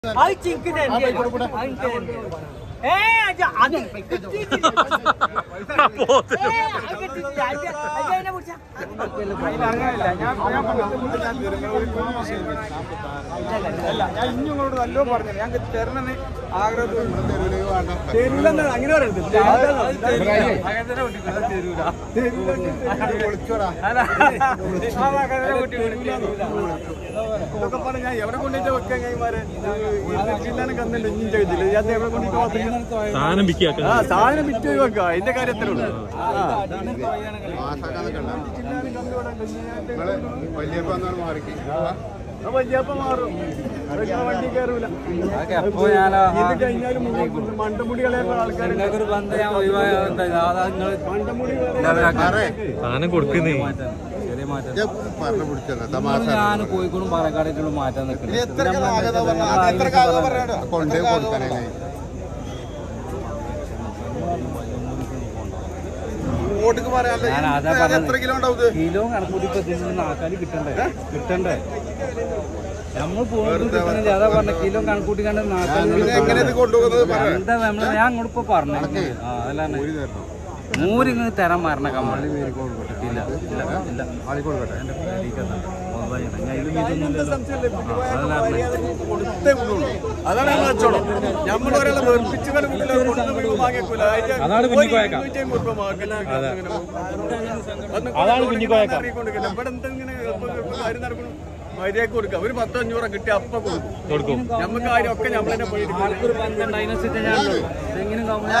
അത് ചിക്കൻ ഏ അത് അത് കിട്ടിയിട്ടില്ല. ഏ, അത് കിട്ടിയിട്ടില്ല. അത് അത് അതിനെ കുറിച്ചാ? അല്ല ഞാൻ ഇഞ്ഞോട് നല്ലോ പറഞ്ഞു ഞാൻ തരണന്ന് ആഗ്രഹം തരില്ലെന്ന് അങ്ങനെ പറയരുത് ഇതൊക്കെ പറഞ്ഞ ഞാൻ എവിടെ കൊണ്ടിട്ട് വെക്കാൻ കൈമാരെ ജില്ലാനെ കന്നുണ്ട് ഇഞ്ഞും ചെയ്തില്ല ഞാൻ എവിടെ കൊണ്ടിട്ട് പോകത്തില്ല സാധനം വിൽക്കാക്ക ആ സാധനം വിറ്റ് ഒഴിവാക്കുക അതിന്റെ കാര്യത്തിലുള്ളൂ വല്യപ്പ മാറും അതൊക്കെ ആ വണ്ടി കയറൂല ഇത് കഴിഞ്ഞാലും മണ്ടമുടി കളയുന്ന ആൾക്കാരുണ്ട് മണ്ടമുടി സാധനം കൊടുക്കുന്നേ ഞാൻ കോഴിക്കോടും പാലക്കാടായിട്ടുള്ള മാറ്റാൻ നിൽക്കുന്നത് കൊണ്ടേ കൊടുക്കാനേ ഞാൻ അതാ പറഞ്ഞത് കിലോ കണക്കൂട്ടി ഇപ്പൊ നാക്കാലി കിട്ടണ്ടേ കിട്ടണ്ടേ നമ്മൾ പോകുന്നത് കിട്ടണില്ല അതാ പറഞ്ഞ കിലോ കണക്കൂട്ടി കണ്ട് നാക്കാലി എന്താ നമ്മള് ഞാൻ അങ്ങോട്ട് ഇപ്പൊ പറഞ്ഞു ആ അതല്ലാണ്ട് നൂറ് ഇങ്ങനെ തരാൻ മരണ കമ്മളി ഇല്ല ഇല്ല ഇല്ല എന്റെ പേടിക്കണ്ട. മൊബൈൽ. ഞാൻ ഇതിലും ഇതൊന്നും ഇല്ലല്ലോ. കൊടുത്തേ വിടുള്ളൂ അതാണ് ഞങ്ങൾ കച്ചവടം നമ്മൾ ഒരാളെ വെറുപ്പിച്ച് കളി വിട്ടില്ല, കൊടുത്ത് വിടുമ്പോ വാങ്ങിക്കൂല. അതിന്റെ അതാണ് ഒരു കുഞ്ഞിക്കോയക്ക. ഇരുന്നൂറ്റി അമ്പത് രൂപ മാർക്കറ്റിൽ അങ്ങനെ പോകും. ഒന്ന് അതാണ് കുഞ്ഞിക്കോയക്ക. അറിയിക്കൊണ്ടിരിക്കില്ല. ഇവിടെ എന്തെങ്കിലും ഇപ്പൊ ഇപ്പൊ കാര്യം നടക്കണം മര്യാദക്ക് കൊടുക്കുക ഒരു പത്തോ അഞ്ഞൂറോ കിട്ടി അപ്പ കൊടുക്കും കൊടുക്കും നമുക്ക് കാര്യം ഒക്കെ നമ്മൾ തന്നെ പോയിട്ട് ആൾക്കൊരു പന്ത്രണ്ട് അതിനനുസരിച്ച് ഞാൻ ഉള്ളൂ. ഇതെങ്ങനെ കമ്പനി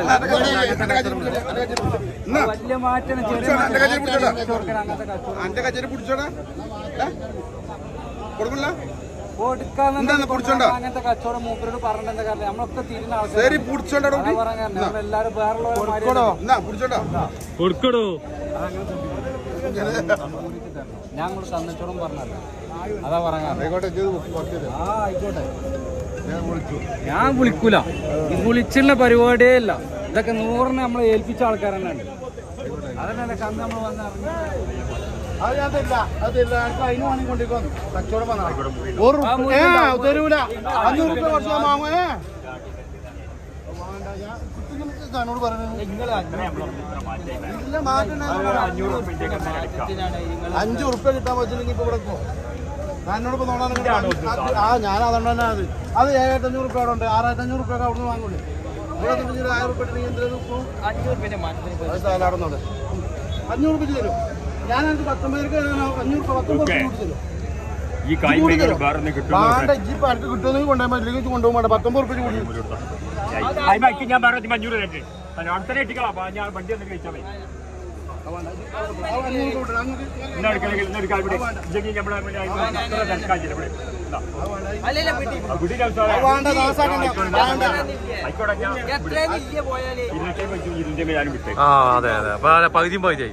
വലിയ മാറ്റം ചെറിയ മാറ്റം. അങ്ങനത്തെ കച്ചവടം അന്റെ കച്ചേരി പിടിച്ചോടാ കൊടുക്കില്ല കൊടുക്കാന്ന് അങ്ങനത്തെ കച്ചവടം മൂപ്പരോട് പറഞ്ഞിട്ട് എന്താ കാര്യം നമ്മളൊക്കെ തിരിഞ്ഞ ശരി പിടിച്ചോണ്ടാ ആൾക്കാർ പറയാൻ നമ്മളെല്ലാരും വേറെ എന്നാ പിടിച്ചോണ്ടാ കൊടുക്കടോ ഞാൻ കൂടെ തന്നിച്ചോടും പറഞ്ഞല്ലോ അതാ പറയാ ആയിക്കോട്ടെ ചെയ്ത് കുറച്ച് തരാം. ആ ആയിക്കോട്ടെ ഞാൻ വിളിച്ചു ഞാൻ വിളിക്കൂല ഈ വിളിച്ചുള്ള പരിപാടിയേ ഇല്ല ഇതൊക്കെ നൂറിനെ നമ്മളെ ഏൽപ്പിച്ച ആൾക്കാർ തന്നെ ഉണ്ട് അതന്നെ കന്ന് നമ്മൾ വന്ന് അത് ഞാൻ തരില്ല അത് തരില്ല എനിക്ക് അതിന് വേണമെങ്കിൽ കൊണ്ടിരിക്കും കച്ചവടം വന്നാൽ ഒരു ആ, റുപ്യ- ഏ തരൂല അഞ്ഞൂറ് റുപ്യ കുറച്ച് ഞാൻ വാങ്ങും ഏ ോട് പറയുന്നത് ഇല്ല, മാറ്റണ്ട. അഞ്ച് ഉറുപ്പ്യ കിട്ടാൻ പറ്റില്ലെങ്കിൽ ഇപ്പൊ ഇവിടെ പോ എന്നോട് ഇപ്പൊ നോക്കാൻ ആ ഞാൻ അതുകൊണ്ട് തന്നെ അത് അത് ഏഴായിരത്തി അഞ്ഞൂറ് റുപ്യ അവിടെ ഉണ്ട് ആറായിരത്തി അഞ്ഞൂറ് റുപ്യ അവിടെ നിന്ന് വാങ്ങൂലേ ഇരുപത്തഞ്ച് ആയിരം റുപ്യ ഇട്ടെങ്കിൽ എന്തിനും ഇപ്പൊ അത് സാലാടുന്നുണ്ട് അഞ്ഞൂറ് റുപ്യ തരും ഞാൻ എനിക്ക് പത്തൊമ്പത് രൂപ അഞ്ഞൂറ് രൂപ പത്തൊമ്പത് രൂപ കൂടി തരും ഈ ഇത് കൂടി തരും. വേണ്ട ഇജ്ജ് ഇപ്പൊ എനിക്ക് കിട്ടുമെങ്കിൽ കൊണ്ടുപോകാൻ പറ്റില്ലെങ്കിൽ ഇജ്ജ് കൊണ്ടുപോകാൻ വേണ്ട പത്തൊമ്പത് റുപ്യ കൂടി തരും. ഞാൻ പറഞ്ഞു മഞ്ഞൂറ് തരട്ടെ അടുത്തന്നെ എത്തിക്കളാം ഞാൻ വണ്ടി ഒന്ന് കഴിച്ചാൽ മതി ആ അഞ്ഞൂറ് രൂപ കൊടുക്കണം. അങ്ങ് ഇന്ന് എടുക്കണമെങ്കിൽ ഇന്ന് എടുക്കാൻ ഇവിടെ ഇല്ലെങ്കിൽ നമ്മുടെ ഇവിടെ അത്ര തിരക്കാക്കില്ല ഇവിടെ ഇതാ. അല്ലല്ല വീട്ടിൽ ആ കുട്ടിയുടെ അവസ്ഥ അത് വേണ്ട ദാസാക്കണ്ട വേണ്ട ആയിക്കോട്ടെ ഞാൻ എത്രയും വലിയ പോയാലേ ഇരുന്നൂറ്റി വെച്ചു ഇരുന്നൂറ്റി ഞാനും വിട്ടേ ആ അതെ അതെ അപ്പൊ പകുതിയും പകുതിയായി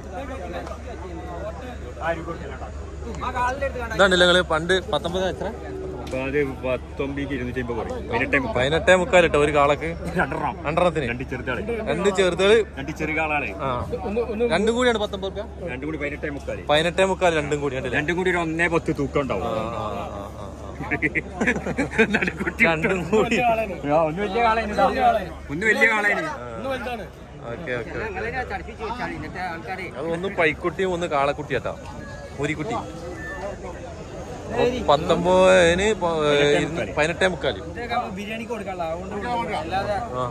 ആരും കൊടുക്കില്ല ആ കാലിന്റെ അടുത്ത് കാണാം ഇതാണ്ടല്ലോ നിങ്ങള് പണ്ട് പത്തൊമ്പത് എത്ര അപ്പൊ അത് പത്തൊമ്പത് ഇരുന്നൂറ്റി അമ്പത് പറയും പതിനെട്ടേ മുപ്പത് പതിനെട്ടേ മുക്കാലിട്ടോ ഒരു കാളക്ക് രണ്ടെണ്ണം രണ്ടെണ്ണത്തിന് രണ്ട് ചെറുതാളെ രണ്ട് ചെറുതുകള് രണ്ട് ചെറിയ കാളാളെ ആ രണ്ടും കൂടിയാണ് പത്തൊമ്പത് റുപ്യ രണ്ടും കൂടി പതിനെട്ടേ മുക്കാല് പതിനെട്ടേ മുക്കാൽ രണ്ടും കൂടി കണ്ടില്ലേ രണ്ടും കൂടി ഒരു ഒന്നേ പത്ത് തൂക്കം ഉണ്ടാവും ആ, ആ, ആ, ആ, ആ. നടുക്കുട്ടി രണ്ടും കൂടി ആ, ഒന്ന് വലിയ കാളേന് ഇതാ. ഒന്ന് വലിയ കാളേന് ഓക്കെ ഓക്കെ ഞങ്ങളിങ്ങനെ ചടപ്പിച്ച് വെച്ചാണ് ഇന്നത്തെ ആൾക്കാരെ അത് ഒന്ന് പൈക്കുട്ടിയും ഒന്ന് കാളക്കുട്ടിയാട്ടാ മുരിക്കുട്ടി പത്തൊമ്പതിന് പ- ഇരുന്ന് പതിനെട്ടേ മുക്കാല് ഇതൊക്കെ നമ്മൾ ബിരിയാണിക്ക് കൊടുക്കാനുള്ള അതുകൊണ്ട് അല്ലാതെ ആ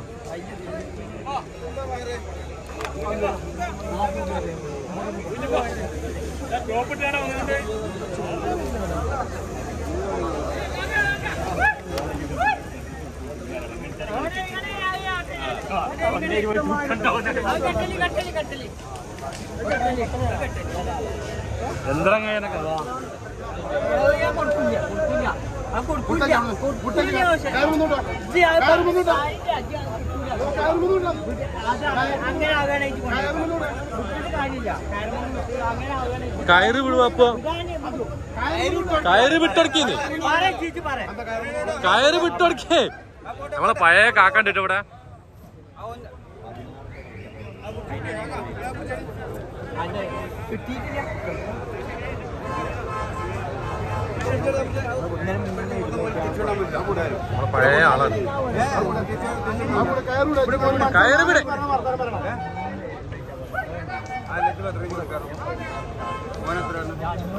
എന്താ ഞാൻ കൊടുക്കില്ല കൊടുക്കില്ല ആ കൊടുക്കില്ല കൊടുക്കില്ല പക്ഷേ കയറ് മുന്നോട്ട് വാ. ഇത് അത് കയറ് മുന്നോട്ട് വാ. അതിന്റെ അടി അത് കൊടുക്കില്ല. കയറ് മുന്നോട്ട് വാ. അത് അങ്ങനെ ആകാനായിട്ട് കൊണ്ടുപോകും. കൊടുത്തിട്ട് കാര്യമില്ല കാരണം അങ്ങനെ ആകാനായിട്ട് കയറ് വിടുവോ അപ്പൊ ഇതാണ് നമുക്ക്. കയറ് വിട്ടടക്കിന്ന് പറ ചീറ്റ് പറ കയറ് വിട്ടടക്കേ നമ്മളെ പഴയ കാക്കണ്ടിട്ട് ഇവിടെ കിട്ടിയിട്ടില്ല തിരിച്ചുവിടാൻ പറ്റില്ല ആ കൂടെ ആരും. നമ്മളെ പഴയ ആളാണ് ഏ, ആ കൂടെ തിരിച്ച് ആ കൂടെ കയറൂല. ഇവിടെ പോയി കയറി വിട് പറഞ്ഞ വർത്താനം പറയണം. ഏ? ആ ലെറ്റിൽ എത്ര രൂപ കയറും? മോൻ എത്രയാണ്?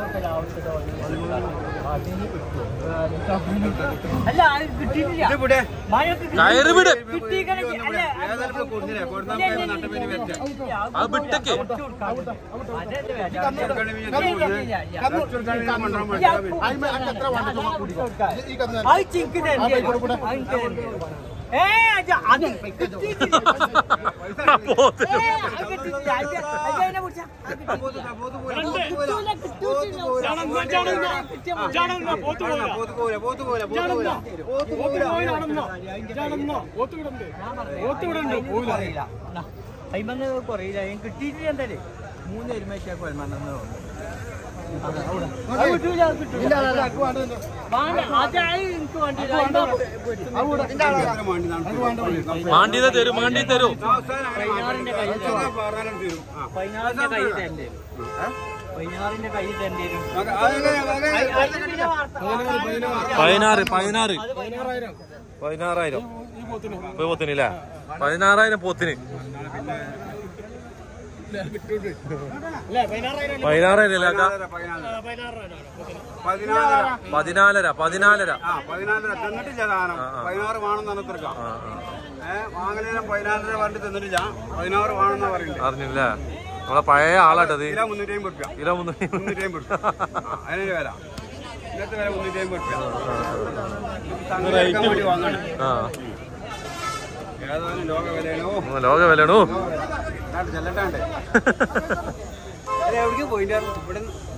അല്ല അത് കിട്ടിയിട്ടില്ല ഇത് ഇവിടെ. മഴയൊക്കെ കയറി വിട് കിട്ടിയിക്കണ അല്ല ഏതായാലും ഇവിടെ കൊടുത്തില്ലേ? കൊടുത്താൽ പോയി നട്ടപ്പേര് വെച്ച. അത് വിട്ടക്ക് അത് ചിക്ക് തന്നെ ഏ അത് അത് കിട്ടിയിട്ടില്ല പോത്ത് ഏ, അത് കിട്ടിയിട്ടില്ല. അത് അത് അതിനെ കുറിച്ചാ? അത് കിട്ടിയിട്ടില്ല. കിട്ടൂല, കിട്ടൂല. പോത്ത് പോവില്ല, പോത്ത് പോവില്ല, പോത്ത് പോവില്ല, പോത്ത് പോവില്ല. പോത്ത് പോവില്ല. കുറയില്ല. ന്നാ, അയിമന്ന് കുറയില്ല അതിന് കിട്ടിയിട്ടില്ല എന്തായാലും മൂന്ന് എരുമച്ചാ കൊൽമണ്ണെന്ന് അത് കിട്ടൂല അത് കിട്ടൂല വേണ്ട അത് എനിക്ക് വേണ്ടിയില്ല എത്ര വേണ്ടി? നമുക്ക് വേണ്ട. മാണ്ടിയത് തരൂ മാണ്ടി തരൂ അവസാനം അങ്ങനെ പതിനാറിന്റെ കയ്യിൽ അവസാനം പറഞ്ഞാലും തീരും. ആ. പതിനാറിന്റെ കൈ തരേണ്ടി വരും പതിനാറിന്റെ കൈ തരേണ്ടി വരും അത് അങ്ങനെ- അങ്ങനെ- അയ്- അയിന് പിന്നെ വാർത്ത. പതിനാറ് പതിനാറ് അത് പതിനാറായിരം പതിനാറായിരം ഇപ്പൊ പോത്തിന് അല്ലേ പതിനാറായിരം പോത്തിന് പതിനാറായിരം അല്ലേ കാക്ക? പതിനാലര. പതിനാലര പതിനാലര ആ, പതിനാലര തന്നിട്ടില്ല സാധനം പതിനാറ് വേണമെന്നാണ് തീർക്കാം ആ, ആ. ഏഹ് വാങ്ങലേരം പതിനാലര പറഞ്ഞിട്ട് തന്നിട്ടില്ല പതിനാറ് വേണമെന്നാ പറയുന്നത് അറിഞ്ഞില്ലേ നമ്മളെ പഴയ ആളാട്ടത് കിലോ മുന്നൂറ്റി അമ്പത് റുപ്യ കിലോ മുന്നൂറ്റി മുന്നൂറ്റി അമ്പത് റുപ്യ അതിനൊരു വില ഇന്നത്തെ വില മുന്നൂറ്റി അമ്പത് റുപ്യ സംഘടിക്കാൻ വേണ്ടി വാങ്ങണം ആ ഏതായാലും ലോക വിലയാണോ ഒന്ന് ലോക വിലണു നാട്ടിൽ ചെല്ലട്ടാണ്ട് എവിടേക്ക് പോയിന്റ് ഇവിടെ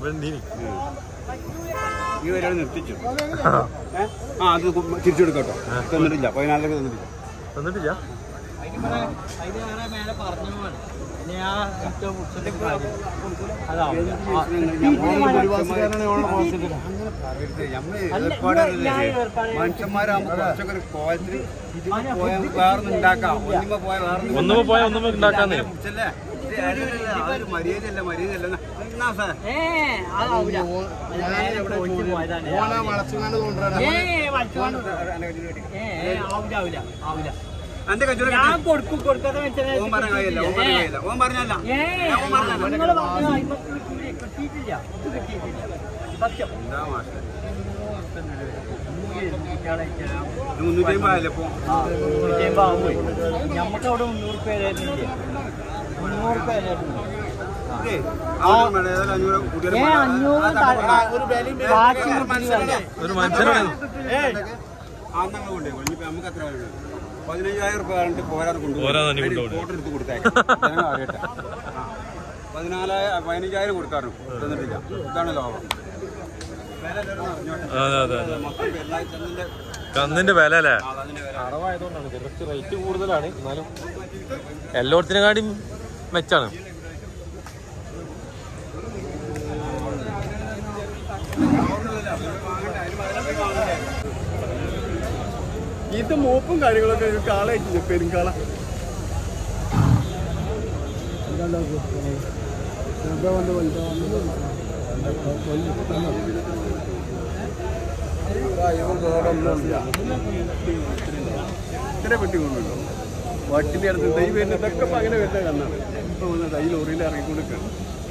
ഈ വരെ നിർത്തിച്ചു ഏ? ആ അത് തിരിച്ചെടുക്കട്ടോ തന്നിട്ടില്ല പതിനാലര തന്നിട്ടില്ല തന്നിട്ടില്ല അതിന് മേലെ പറഞ്ഞു പോവാണ്. ഇനി ആ ഇട്ടോ മുറിച്ചിട്ട് അതാ മനുഷ്യന്മാരാകുമ്പോ കുറച്ചൊക്കെ ഒരു കോലത്തിൽ ഇതിന് പോയാൽ വേറൊന്നും ഉണ്ടാക്കാം ഒന്നിമ്മ പോയാൽ വേറൊന്നും ഒന്നുമ്പോ പോയാ ഒന്നുമ്പോ ഉണ്ടാക്കാന്ന് പിടിച്ചല്ലേ? ഇത് അല്ലല്ല, അതൊരു മര്യാദയല്ല മര്യാദയല്ല എന്നാ, എന്നാ സാർ ഏ അതാവൂല അത് മേലെ പോയിട്ട് പോയതാണ് ഏ വലിച്ചുകൊണ്ട് ഏ ഏ, ആവൂല ആവൂല ആവൂല എന്റെ കച്ചവടം ഞാൻ കൊടുക്കും കൊടുക്കാതെ വെച്ചാൽ ഓൻ പറഞ്ഞ കാര്യമല്ല ഓൻ പറഞ്ഞ കാര്യമില്ല ഓൻ പറഞ്ഞല്ല ഏ നിങ്ങൾ പറഞ്ഞു അയിമത്ത് കിട്ടൂലേ കിട്ടിയിട്ടില്ല ഇത് കിട്ടിയിട്ടില്ല സത്യം എന്താ മാഷെ ആ, മുന്നൂറ്റി അമ്പത് ആയല്ലേ ഇപ്പൊ മുന്നൂറ്റി അമ്പത് ആവുപോയി നമുക്ക് അവിടെ മുന്നൂറ് പേര് തരുന്നില്ലേ മുന്നൂറ് പേര് തരുന്നു ഇതേ, ആവശ്യം വേണ്ട, ഏതായാലും അഞ്ഞൂറ് കൂട്ടിയാലും ഏ വേണ്ട. അഞ്ഞൂറ് ആ, ത- ഒരു വിലയും വേണ്ട. ബാക്കി ഒരു മനസ്സിലായില്ല. ഒരു മനുഷ്യനാണ് ആ, എന്നാ അങ്ങ് കൊണ്ടുപോയി. ഇനിയിപ്പോ നമുക്ക് എത്ര വേണം? പതിനയ്യായിരം റുപ്യ പറഞ്ഞിട്ട് പോരാതെ കൊണ്ടുപോകും പോരാതെ തന്നെ കൊണ്ടുപോകും. ഫോട്ടോ എടുത്ത് കൊടുത്തേക്ക് ജനങ്ങൾ അറിയട്ടെ ആ. പതിനാലായിരം പതിനഞ്ചായിരം കൊടുക്കാറുണ്ട് തന്നിട്ടില്ല ഇതാണ് ലോകം വില എല്ലാവരും അറിഞ്ഞോട്ടെ. അതെ അതെ അതെ മൊത്തം പെരുന്നാൾ ചെന്നിന്റെ കന്നിന്റെ വില അല്ലേ ആ, അതിന്റെ വില അടവായതുകൊണ്ടാണ് കുറച്ച് റേറ്റ് കൂടുതലാണ് എന്നാലും എല്ലായിടത്തിനെക്കാട്ടും മെച്ചാണ് ഇത് മൂപ്പും കാര്യങ്ങളൊക്കെ ഒരു കാളായിട്ടില്ല പെരുങ്കാള ഇത്ര വെട്ടി കൊണ്ടുണ്ടോ വട്ടിന്റെ അടുത്ത് തൈ വരുന്ന ഇതൊക്കെ ഇപ്പൊ അങ്ങനെ വരുന്ന കണ്ണാണ് ഇപ്പൊ വന്ന് തൈ ലോറിയിൽ ഇറങ്ങിക്കൊടുക്കാണ്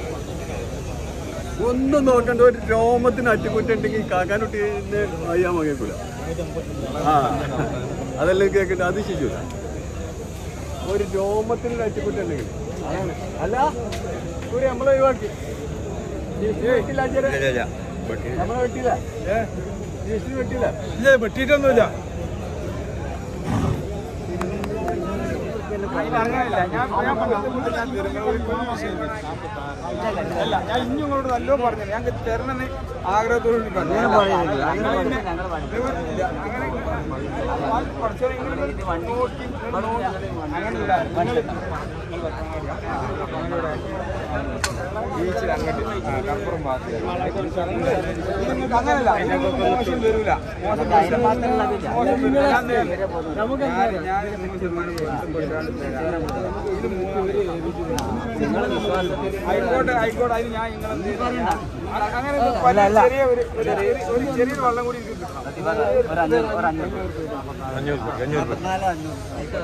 ഒന്നും നോക്കണ്ട ഒരു രോമത്തിന് അറ്റുകുറ്റുണ്ടെങ്കിൽ കാക്കാനൊട്ടിനെ അയ്യാൻ മകക്കൂല ആ അതെല്ലാം കേൾക്കട്ടെ അത് ശരിയല്ല ഒരു രോമത്തിന് അറ്റുകുറ്റുണ്ടെങ്കിൽ അതാണ് അല്ല കൂടി നമ്മളെ ഒഴിവാക്കി ജിഎസ്ടി വെട്ടില്ല ആചാര്യ? നമ്മളെ വെട്ടില്ല ഏ ജിഎസ്ടി വെട്ടില്ല ഇല്ല വെട്ടിയിട്ടൊന്നുമില്ല അല്ല ഞാൻ ഇനി നിങ്ങളോട് നല്ലോ പറഞ്ഞു ഞങ്ങൾക്ക് തരണമെന്ന് ആഗ്രഹത്തോട് അങ്ങനല്ല നിങ്ങൾക്ക് മോശം വരൂല മോശം മോശം വരൂല നമുക്ക് ആയിക്കോട്ടെ ആയിക്കോട്ടെ അതിന് ഞാൻ നിങ്ങളെ അങ്ങനെ ഒരു വലിയ ചെറിയ ഒരു ഒരു ചെറിയ- ഒരു ചെറിയൊരു വെള്ളം കൂടി എനിക്ക് കിട്ടണം അഞ്ഞൂറ് രൂപ അഞ്ഞൂറ് രൂപ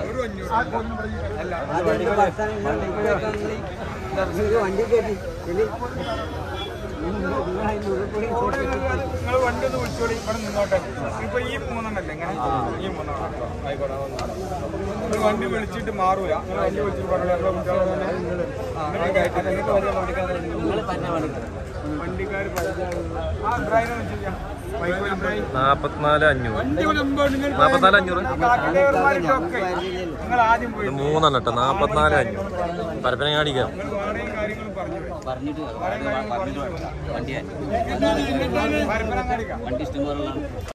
നിങ്ങൾ വണ്ടി ഒന്ന് വിളിച്ചോളി ഇവിടെ നിന്നോട്ടെ ഇപ്പൊ ഈ മൂന്നെണ്ണല്ലേ ഇങ്ങനെ ഈ മൂന്നെണ്ണം ആയിക്കോട്ടെ നിങ്ങൾ വണ്ടി വിളിച്ചിട്ട് മാറൂല നിങ്ങൾ വണ്ടി വിളിച്ചിട്ട് പറഞ്ഞോളൂ നമ്മളെ കുട്ടികളെ തന്നെ ആ, നിങ്ങൾ കയറ്റി. നിങ്ങൾക്ക് വലിയ വണ്ടിക്കാരെ വണ്ടിക്കാർ ആ ഡ്രൈവർ ചെയ്യാം ബൈക്ക് ഡ്രൈവ് നാപ്പത്തിനാല് അഞ്ഞൂറ് വണ്ടി വിടുമ്പോൾ നിങ്ങൾ നാപ്പത്തിനാല് അഞ്ഞൂറ് ബാക്കി ഡ്രൈവർമാർക്കൊക്കെ നിങ്ങൾ ആദ്യം പോയി ഇത് മൂന്നെണ്ണം കേട്ടോ നാപ്പത്തിനാല് അഞ്ഞൂറ് പരപ്പനങ്ങാടിക്കാം നിങ്ങൾ വാടകയും കാര്യങ്ങളും പറഞ്ഞു പോയി. പറഞ്ഞിട്ട് വാടകയും കാര്യങ്ങളും പറഞ്ഞു പോയി. വണ്ടിയായി പരപ്പനങ്ങാടിക്കാ വണ്ടി ഇഷ്ടം പോലെ